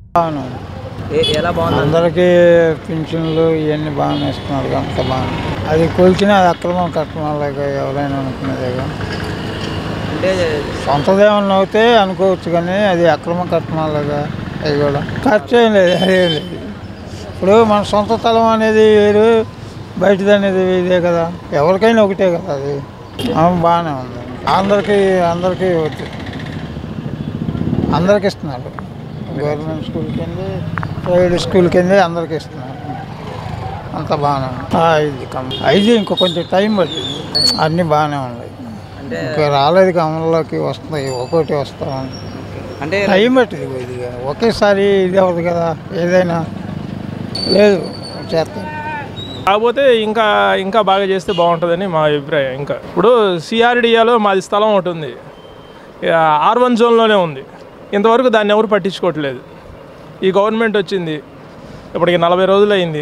అవును ఏ ఎలా బాగుంది అందరికీ పింఛన్లు ఇవన్నీ బాగానే ఇస్తున్నారు అంత బాగా అది కొలిచిన అది అక్రమం కట్టడం ఎవరైనా అనుకునేదేగా అంటే సొంతదేమన్నా అవుతే అనుకోవచ్చు కానీ అది అక్రమ కట్టణాలుగా అవి కూడా ఖర్చు ఏం లేదు అదేం లేదు ఇప్పుడు మన సొంత స్థలం అనేది వేరు బయటది అనేది ఇదే కదా ఎవరికైనా ఒకటే కదా అది అవును, బాగానే ఉంది అందరికీ అందరికీ ఒకటి అందరికి ఇస్తున్నారు గవర్నమెంట్ స్కూల్ కింద ప్రైవేట్ స్కూల్ కింద అందరికి ఇస్తున్నారు అంత బాగానే ఉంది ఆ, ఐదు కం- ఐదు ఇంకో కొంచెం టైం పట్టింది అన్నీ బాగానే ఉన్నాయి అంటే ఇంకా రాలేదు ఇక అమల్లోకి వస్తాయి ఒక్కొక్కటి వస్తా ఉంది. అంటే టైం పట్టింది కొద్దిగా ఒకేసారి ఇది అవ్వదు కదా ఏదైనా లేదు చేస్తాం కాకపోతే ఇంకా ఇంకా బాగా చేస్తే బాగుంటుందని మా అభిప్రాయం ఇంకా ఇప్పుడు సిఆర్డిఏలో మాది స్థలం ఒకటి ఉంది ఆర్ వన్ జోన్లోనే ఉంది ఇంతవరకు దాన్ని ఎవరు పట్టించుకోవట్లేదు ఈ గవర్నమెంట్ వచ్చింది ఇప్పటికి నలభై రోజులు అయింది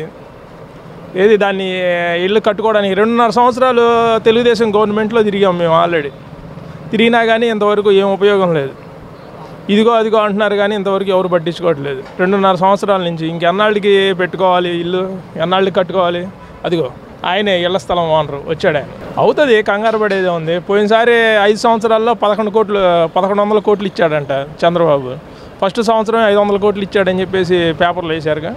ఏది దాన్ని ఇల్లు కట్టుకోవడానికి రెండున్నర సంవత్సరాలు తెలుగుదేశం గవర్నమెంట్లో తిరిగాం మేము ఆల్రెడీ తిరిగినా కానీ ఇంతవరకు ఏం ఉపయోగం లేదు ఇదిగో అదిగో అంటున్నారు కానీ ఇంతవరకు ఎవరు పట్టించుకోవట్లేదు రెండున్నర సంవత్సరాల నుంచి ఇంకెన్నాళ్ళకి పెట్టుకోవాలి ఇల్లు ఎన్నాళ్ళకి కట్టుకోవాలి అదిగో ఆయనే ఇళ్ల స్థలం ఓనరు వచ్చాడు ఆయన అవుతుంది కంగారు పడేదే ఉంది పోయినసారి ఐదు సంవత్సరాల్లో పదకొండు కోట్లు పదకొండు వందల కోట్లు ఇచ్చాడంట చంద్రబాబు ఫస్ట్ సంవత్సరం ఐదు వందల కోట్లు ఇచ్చాడని చెప్పేసి పేపర్లు వేశారుగా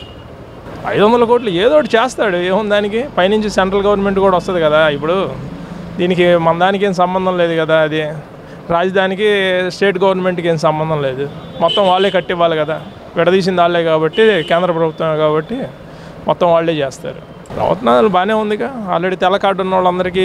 ఐదు వందల కోట్లు ఏదో ఒకటి చేస్తాడు ఏముంది దానికి పైనుంచి సెంట్రల్ గవర్నమెంట్ కూడా వస్తుంది కదా ఇప్పుడు దీనికి మన దానికి ఏం సంబంధం లేదు కదా అది రాజధానికి స్టేట్ గవర్నమెంట్కి ఏం సంబంధం లేదు మొత్తం వాళ్ళే కట్టివ్వాలి కదా విడదీసింది వాళ్ళే కాబట్టి కేంద్ర ప్రభుత్వం కాబట్టి మొత్తం వాళ్ళే చేస్తారు ప్రవర్తనాలు బాగానే ఉందిగా ఆల్రెడీ తెల్ల కార్డు ఉన్న వాళ్ళందరికీ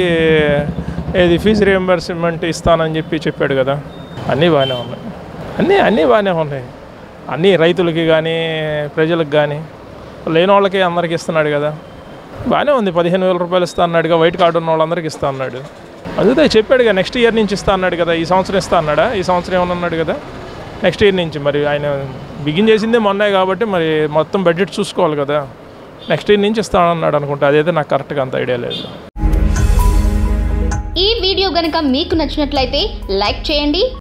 ఏది ఫీజు రియంబర్స్మెంట్ ఇస్తానని చెప్పి చెప్పాడు కదా అన్నీ బాగానే ఉన్నాయి అన్నీ అన్నీ బాగానే ఉన్నాయి అన్నీ రైతులకి కానీ ప్రజలకు కానీ లేని వాళ్ళకి అందరికి ఇస్తున్నాడు కదా బాగానే ఉంది పదిహేను వేల రూపాయలు ఇస్తా అన్నాడుగా వైట్ కార్డు ఉన్న వాళ్ళందరికీ ఇస్తా అన్నాడు అందుకే చెప్పాడుగా నెక్స్ట్ ఇయర్ నుంచి ఇస్తా అన్నాడు కదా ఈ సంవత్సరం ఇస్తా అన్నాడా ఈ సంవత్సరం ఏమన్నా అన్నాడు కదా నెక్స్ట్ ఇయర్ నుంచి మరి ఆయన బిగిన్ చేసిందే మొన్నే కాబట్టి మరి మొత్తం బడ్జెట్ చూసుకోవాలి కదా నెక్స్ట్ ఇయర్ నుంచి ఇస్తానన్నాడు అనుకుంటా అదైతే నాకు కరెక్ట్గా అంత ఐడియా లేదు ఈ వీడియో గనుక మీకు నచ్చినట్లయితే లైక్ చేయండి